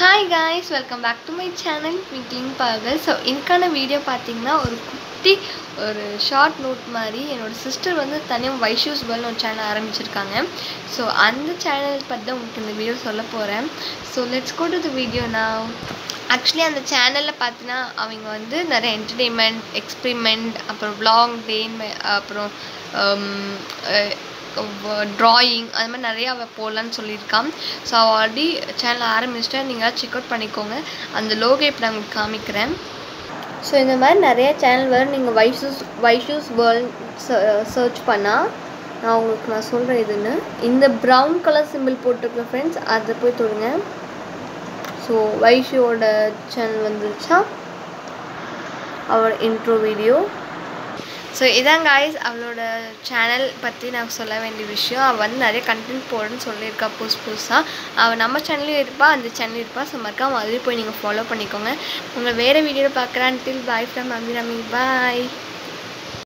hi guys welcome back to my channel வீக்லிங் பகல் so இன்னைக்கான வீடியோ பார்த்தீங்கன்னா ஒரு குட்டி ஒரு ஷார்ட் நோட் மாதிரி என்னோடய சிஸ்டர் வந்து தனியாக வைஷூஸ் வேர்ல்னு ஒரு சேனல் ஆரம்பிச்சிருக்காங்க ஸோ அந்த சேனல் பற்றி தான் உங்களுக்கு இந்த வீடியோ சொல்ல போகிறேன் so let's go to the video நான் ஆக்சுவலி அந்த சேனலில் பார்த்தீங்கன்னா அவங்க வந்து நிறைய என்டர்டெயின்மெண்ட் எக்ஸ்பிரிமெண்ட் அப்புறம் vlog டே அப்புறம் ட்ராயிங் அது மாதிரி நிறையா அவள் போடலான்னு சொல்லியிருக்கான் ஸோ அவள் ஆல்ரெடி சேனல் ஆரம்பிச்சிட்டா நீங்கள் செக் அவுட் பண்ணிக்கோங்க அந்த லோகோ இப்போ நான் உங்களுக்கு காமிக்கிறேன் ஸோ இந்த மாதிரி நிறைய சேனல் வரும் நீங்கள் வைஷூஸ் வைஷூஸ் வேர்ல்ட் சர்ச் பண்ணால் நான் உங்களுக்கு நான் சொல்கிறேன் இதுன்னு இந்த ப்ரௌன் கலர் சிம்பிள் போட்டிருக்க ஃப்ரெண்ட்ஸ் அதை போய் தொடுங்க ஸோ வைஷுவோட சேனல் வந்துருச்சா அவளோட இன்ட்ரோ வீடியோ ஸோ இதான் காய்ஸ் அவளோட சேனல் பற்றி நான் சொல்ல வேண்டிய விஷயம் அவள் வந்து நிறைய கண்டென்ட் போடுன்னு சொல்லியிருக்கா புதுசு புதுசாக அவள் நம்ம சேனல்லையும் இருப்பா அந்த சேனல் இருப்பா ஸோ மறக்காம அதுலேயும் போய் நீங்கள் ஃபாலோ பண்ணிக்கோங்க உங்களை வேறு வீடியோவில் பார்க்குறேன் டில் பாய் ஃப்ரம் அமிராமி பாய்